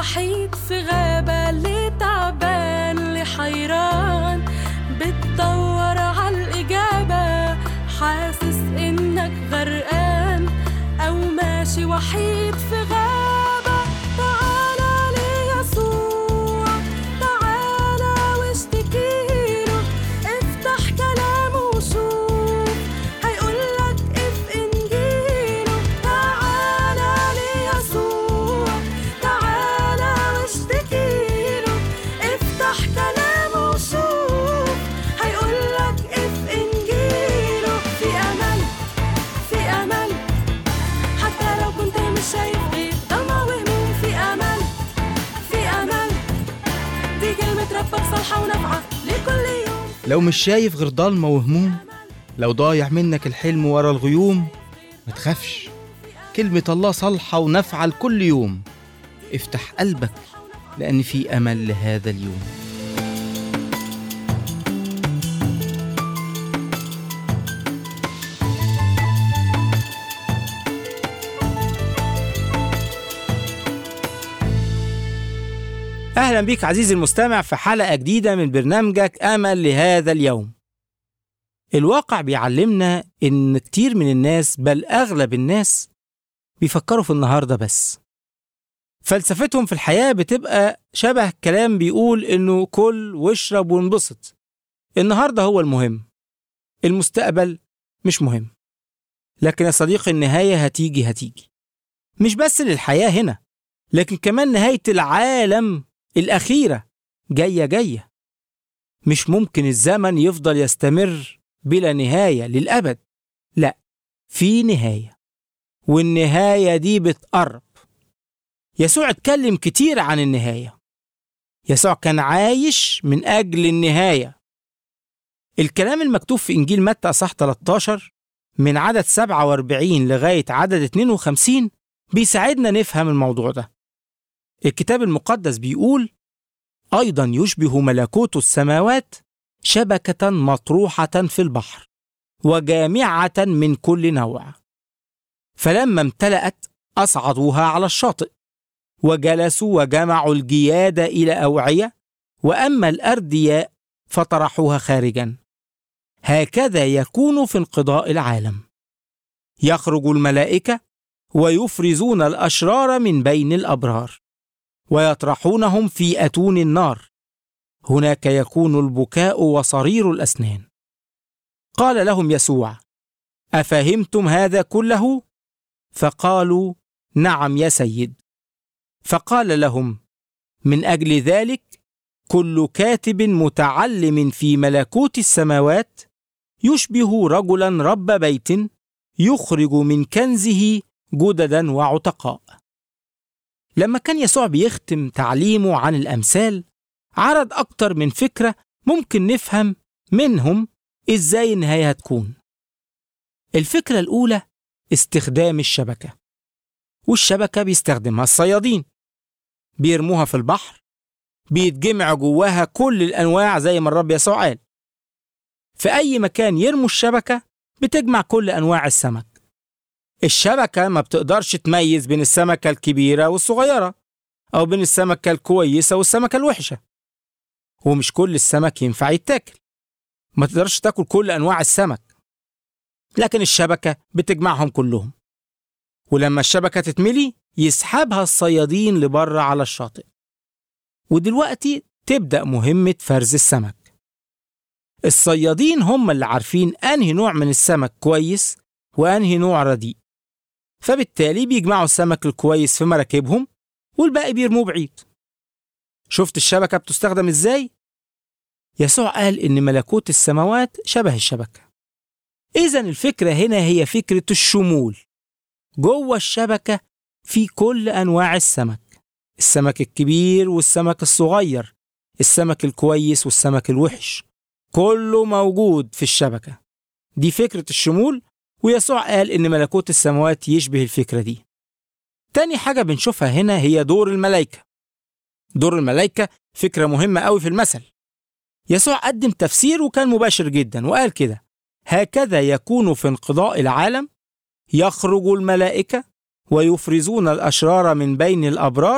وحيد في غابة اللي تعبان اللي حيران بتدور عالإجابة حاسس إنك غرقان أو ماشي وحيد في غابة تعالى ليسوع تعالى واشتكيله افتح كلامه وشوف هيقولك اف انجيله تعالى ليسوع تعالى واشتكيله افتح كلامه وشوف هيقولك اف انجيله في امل في امل حتى لو كنت مش شايف غير ضلمة وهموم في امل في امل دي كلمة ربك صالحة ونافعة لكل يوم لو مش شايف غير ضلمة وهموم لو ضايع منك الحلم ورا الغيوم ما تخافش كلمة الله صالحة ونافعة لكل يوم افتح قلبك لأن في أمل لهذا اليوم أهلا بيك عزيزي المستمع في حلقة جديدة من برنامجك أمل لهذا اليوم الواقع بيعلمنا إن كتير من الناس بل أغلب الناس بيفكروا في النهاردة بس فلسفتهم في الحياة بتبقى شبه كلام بيقول إنه كل واشرب وانبسط النهاردة هو المهم المستقبل مش مهم لكن يا صديقي النهاية هتيجي هتيجي مش بس للحياة هنا لكن كمان نهاية العالم الأخيرة جاية جاية مش ممكن الزمن يفضل يستمر بلا نهاية للأبد لا في نهاية والنهاية دي بتقرب يسوع اتكلم كتير عن النهاية يسوع كان عايش من أجل النهاية الكلام المكتوب في إنجيل متى أصح 13 من عدد 47 لغاية عدد 52 بيساعدنا نفهم الموضوع ده الكتاب المقدس بيقول أيضا يشبه ملكوت السماوات شبكة مطروحة في البحر وجامعة من كل نوع فلما امتلأت أصعدوها على الشاطئ وجلسوا وجمعوا الجياد إلى أوعية وأما الأردياء فطرحوها خارجا هكذا يكون في انقضاء العالم يخرج الملائكة ويفرزون الأشرار من بين الأبرار ويطرحونهم في أتون النار هناك يكون البكاء وصرير الأسنان قال لهم يسوع أفهمتم هذا كله؟ فقالوا نعم يا سيد فقال لهم من أجل ذلك كل كاتب متعلم في ملكوت السماوات يشبه رجلا رب بيت يخرج من كنزه جددا وعتقاء لما كان يسوع بيختم تعليمه عن الأمثال عرض أكتر من فكرة ممكن نفهم منهم إزاي النهاية هتكون الفكرة الأولى استخدام الشبكة والشبكة بيستخدمها الصيادين بيرموها في البحر بيتجمع جواها كل الأنواع زي ما الرب يسوع قال في أي مكان يرموا الشبكة بتجمع كل أنواع السمك الشبكة ما بتقدرش تميز بين السمكة الكبيرة والصغيرة أو بين السمكة الكويسة والسمكة الوحشة ومش كل السمك ينفع يتاكل ما تقدرش تاكل كل أنواع السمك لكن الشبكة بتجمعهم كلهم ولما الشبكة تتملي يسحبها الصيادين لبره على الشاطئ ودلوقتي تبدأ مهمة فرز السمك الصيادين هم اللي عارفين أنهي نوع من السمك كويس وأنهي نوع رديء فبالتالي بيجمعوا السمك الكويس في مراكبهم والباقي بيرموه بعيد شفت الشبكة بتستخدم ازاي؟ يسوع قال إن ملكوت السماوات شبه الشبكة إذا الفكرة هنا هي فكرة الشمول جوه الشبكة في كل أنواع السمك السمك الكبير والسمك الصغير السمك الكويس والسمك الوحش كله موجود في الشبكة دي فكرة الشمول ويسوع قال إن ملكوت السماوات يشبه الفكرة دي تاني حاجة بنشوفها هنا هي دور الملائكة دور الملائكة فكرة مهمة قوي في المثل يسوع قدم تفسير وكان مباشر جدا وقال كده هكذا يكون في انقضاء العالم يخرج الملائكة ويفرزون الأشرار من بين الأبرار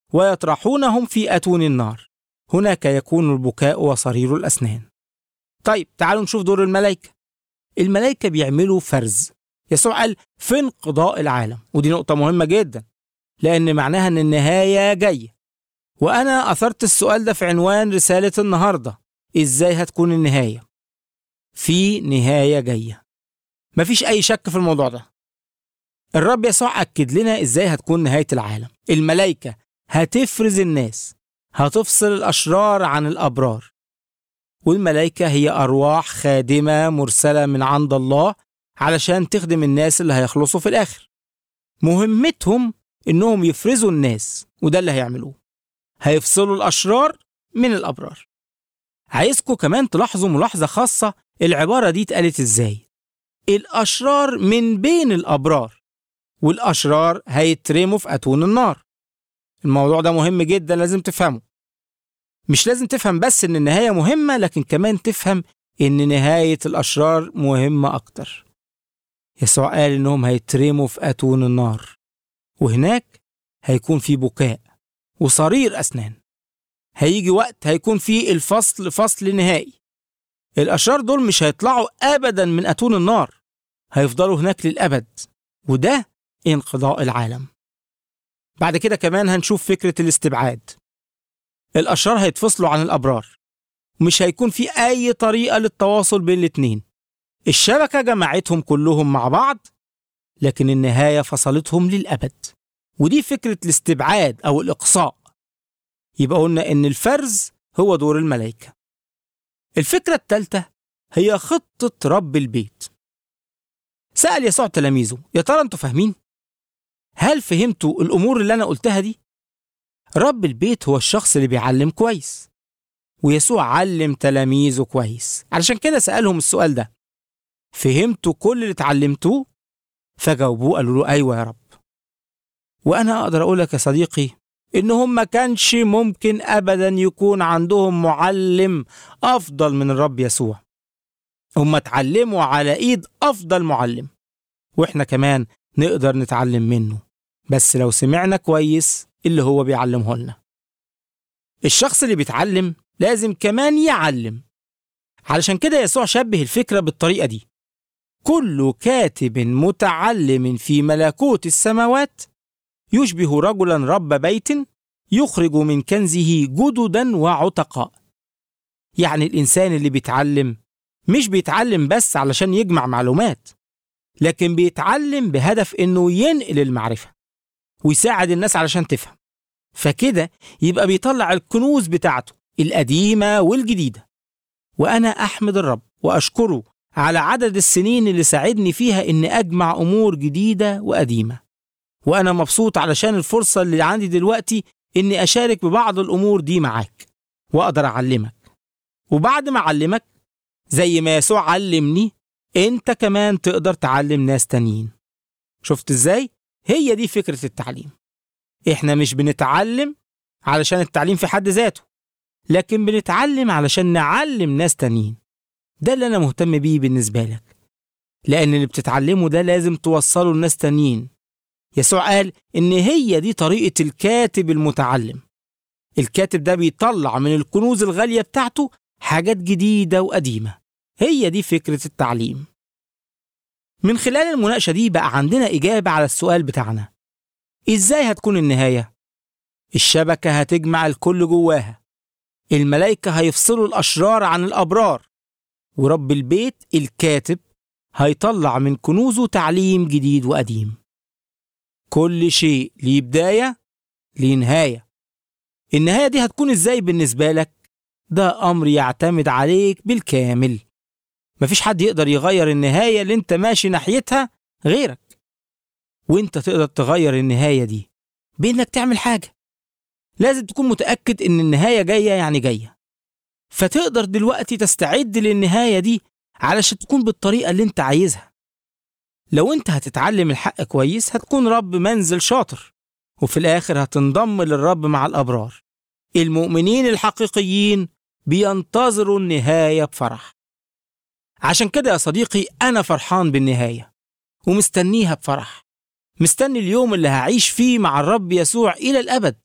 ويطرحونهم في أتون النار هناك يكون البكاء وصرير الأسنان طيب تعالوا نشوف دور الملائكة الملائكة بيعملوا فرز يسوع قال في انقضاء العالم ودي نقطة مهمة جدا لأن معناها أن النهاية جاية وأنا أثرت السؤال ده في عنوان رسالة النهاردة إزاي هتكون النهاية في نهاية جاية مفيش أي شك في الموضوع ده الرب يسوع أكد لنا إزاي هتكون نهاية العالم الملائكة هتفرز الناس هتفصل الأشرار عن الأبرار والملائكة هي أرواح خادمة مرسلة من عند الله علشان تخدم الناس اللي هيخلصوا في الآخر مهمتهم إنهم يفرزوا الناس وده اللي هيعملوه هيفصلوا الأشرار من الأبرار عايزكم كمان تلاحظوا ملاحظة خاصة العبارة دي اتقالت إزاي الأشرار من بين الأبرار والأشرار هيترموا في أتون النار الموضوع ده مهم جدا لازم تفهمه مش لازم تفهم بس إن النهاية مهمة لكن كمان تفهم إن نهاية الأشرار مهمة أكتر يسوع قال إنهم هيترموا في أتون النار وهناك هيكون في بكاء وصرير أسنان هيجي وقت هيكون فيه الفصل فصل نهائي الأشرار دول مش هيطلعوا أبدا من أتون النار هيفضلوا هناك للأبد وده انقضاء العالم بعد كده كمان هنشوف فكرة الاستبعاد الأشرار هيتفصلوا عن الأبرار مش هيكون في أي طريقة للتواصل بين الاتنين الشبكة جمعتهم كلهم مع بعض لكن النهاية فصلتهم للأبد ودي فكرة الاستبعاد أو الإقصاء يبقى قلنا إن الفرز هو دور الملائكة الفكرة الثالثة هي خطة رب البيت سأل يسوع تلاميذه يا ترى انتوا فاهمين؟ هل فهمتوا الأمور اللي أنا قلتها دي؟ رب البيت هو الشخص اللي بيعلم كويس ويسوع علم تلاميذه كويس علشان كده سألهم السؤال ده فهمتوا كل اللي اتعلمتوه؟ فجاوبوه قالوا له أيوة يا رب وأنا أقدر أقول لك يا صديقي إنهم ما كانش ممكن أبدا يكون عندهم معلم أفضل من الرب يسوع هم اتعلموا على إيد أفضل معلم وإحنا كمان نقدر نتعلم منه بس لو سمعنا كويس اللي هو بيعلمه لنا الشخص اللي بيتعلم لازم كمان يعلم علشان كده يسوع شبه الفكرة بالطريقة دي كل كاتب متعلم في ملكوت السماوات يشبه رجلا رب بيت يخرج من كنزه جددا وعتقاء يعني الإنسان اللي بيتعلم مش بيتعلم بس علشان يجمع معلومات لكن بيتعلم بهدف إنه ينقل المعرفة ويساعد الناس علشان تفهم فكده يبقى بيطلع الكنوز بتاعته القديمة والجديدة وأنا أحمد الرب وأشكره على عدد السنين اللي ساعدني فيها إني أجمع أمور جديدة وقديمة وأنا مبسوط علشان الفرصة اللي عندي دلوقتي إني أشارك ببعض الأمور دي معاك وأقدر أعلمك وبعد ما أعلمك زي ما يسوع علمني أنت كمان تقدر تعلم ناس تانيين شفت إزاي؟ هي دي فكرة التعليم إحنا مش بنتعلم علشان التعليم في حد ذاته لكن بنتعلم علشان نعلم ناس تانيين ده اللي أنا مهتم بيه بالنسبة لك لأن اللي بتتعلمه ده لازم توصله لناس تانيين يسوع قال إن هي دي طريقة الكاتب المتعلم الكاتب ده بيطلع من الكنوز الغالية بتاعته حاجات جديدة وقديمة هي دي فكرة التعليم من خلال المناقشة دي بقى عندنا إجابة على السؤال بتاعنا إزاي هتكون النهاية؟ الشبكة هتجمع الكل جواها الملائكة هيفصلوا الأشرار عن الأبرار ورب البيت الكاتب هيطلع من كنوزه تعليم جديد وقديم كل شيء ليه بداية ليه نهاية النهاية دي هتكون ازاي بالنسبة لك؟ ده أمر يعتمد عليك بالكامل مفيش حد يقدر يغير النهاية اللي انت ماشي ناحيتها غيرك وانت تقدر تغير النهاية دي بإنك تعمل حاجة لازم تكون متأكد إن النهاية جاية يعني جاية فتقدر دلوقتي تستعد للنهاية دي علشان تكون بالطريقة اللي انت عايزها لو انت هتتعلم الحق كويس هتكون رب منزل شاطر وفي الآخر هتنضم للرب مع الأبرار المؤمنين الحقيقيين بينتظروا النهاية بفرح عشان كده يا صديقي أنا فرحان بالنهاية ومستنيها بفرح مستني اليوم اللي هعيش فيه مع الرب يسوع إلى الأبد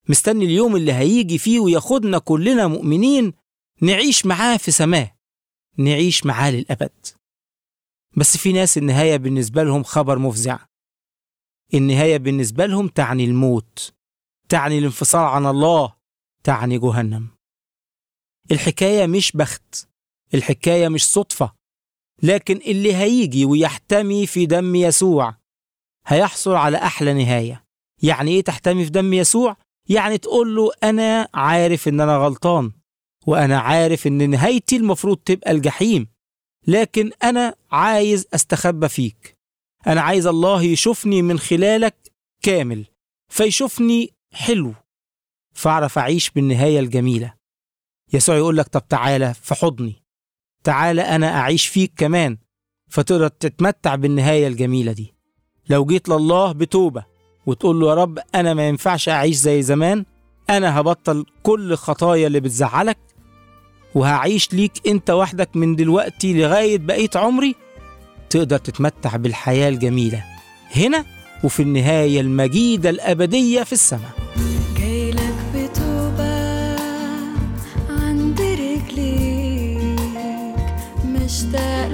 مستني اليوم اللي هيجي فيه وياخدنا كلنا مؤمنين نعيش معاه في سماه نعيش معاه للأبد بس في ناس النهاية بالنسبة لهم خبر مفزع النهاية بالنسبة لهم تعني الموت تعني الانفصال عن الله تعني جهنم الحكاية مش بخت الحكاية مش صدفة لكن اللي هيجي ويحتمي في دم يسوع هيحصل على أحلى نهاية يعني إيه تحتمي في دم يسوع؟ يعني تقول له أنا عارف إن أنا غلطان وأنا عارف إن نهايتي المفروض تبقى الجحيم لكن أنا عايز أستخبى فيك أنا عايز الله يشوفني من خلالك كامل فيشوفني حلو فأعرف أعيش بالنهاية الجميلة يسوع يقول لك طب تعالى في حضني تعالى أنا أعيش فيك كمان فتقدر تتمتع بالنهاية الجميلة دي لو جيت لله بتوبة وتقول له يا رب أنا ما ينفعش أعيش زي زمان أنا هبطل كل خطايا اللي بتزعلك وهعيش ليك أنت وحدك من دلوقتي لغاية بقية عمري تقدر تتمتع بالحياة الجميلة هنا وفي النهاية المجيدة الأبدية في السماء جايلك بتوبة عند رجليك مشتاق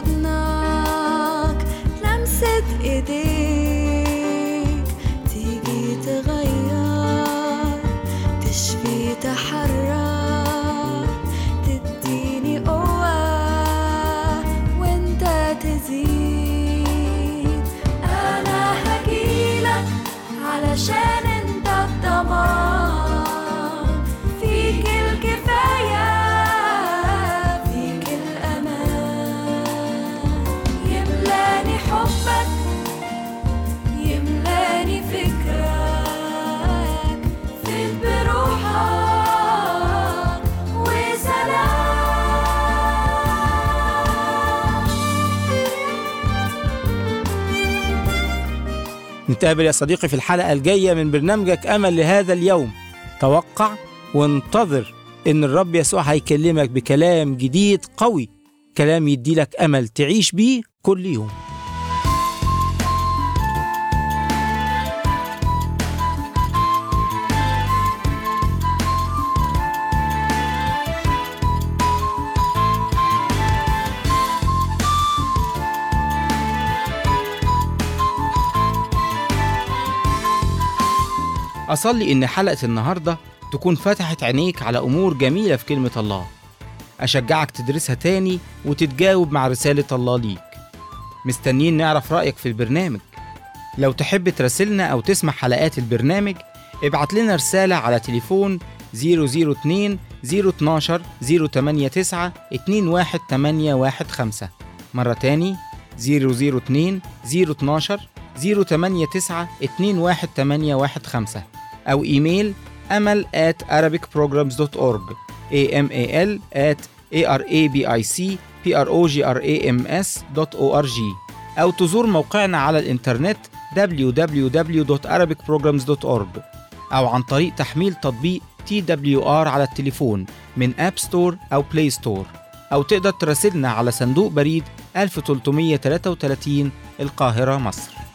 لحضنك لمسة ايديك تيجي تغير تشفي تحرر تديني قوة وانت تزيد انا هجيلك علشان انت الضمان فيك الكفاية فيك الأمان يملاني حبك يملاني فكرك فيك بروحك وسلام نتقابل يا صديقي في الحلقة الجاية من برنامجك أمل لهذا اليوم توقع وانتظر إن الرب يسوع هيكلمك بكلام جديد قوي كلام يديلك أمل تعيش بيه كل يوم أصلي إن حلقة النهاردة تكون فتحت عينيك على أمور جميلة في كلمة الله أشجعك تدرسها تاني وتتجاوب مع رسالة الله ليك مستنيين نعرف رأيك في البرنامج لو تحب تراسلنا أو تسمع حلقات البرنامج ابعت لنا رسالة على تليفون 002 012 089 21815 مرة تاني 002 012 089 21815 أو إيميل أمل at arabicprograms.org amal at arabicprograms.org أو تزور موقعنا على الإنترنت www.arabicprograms.org أو عن طريق تحميل تطبيق TWR على التليفون من أب ستور أو بلاي ستور أو تقدر تراسلنا على صندوق بريد 1333 القاهرة مصر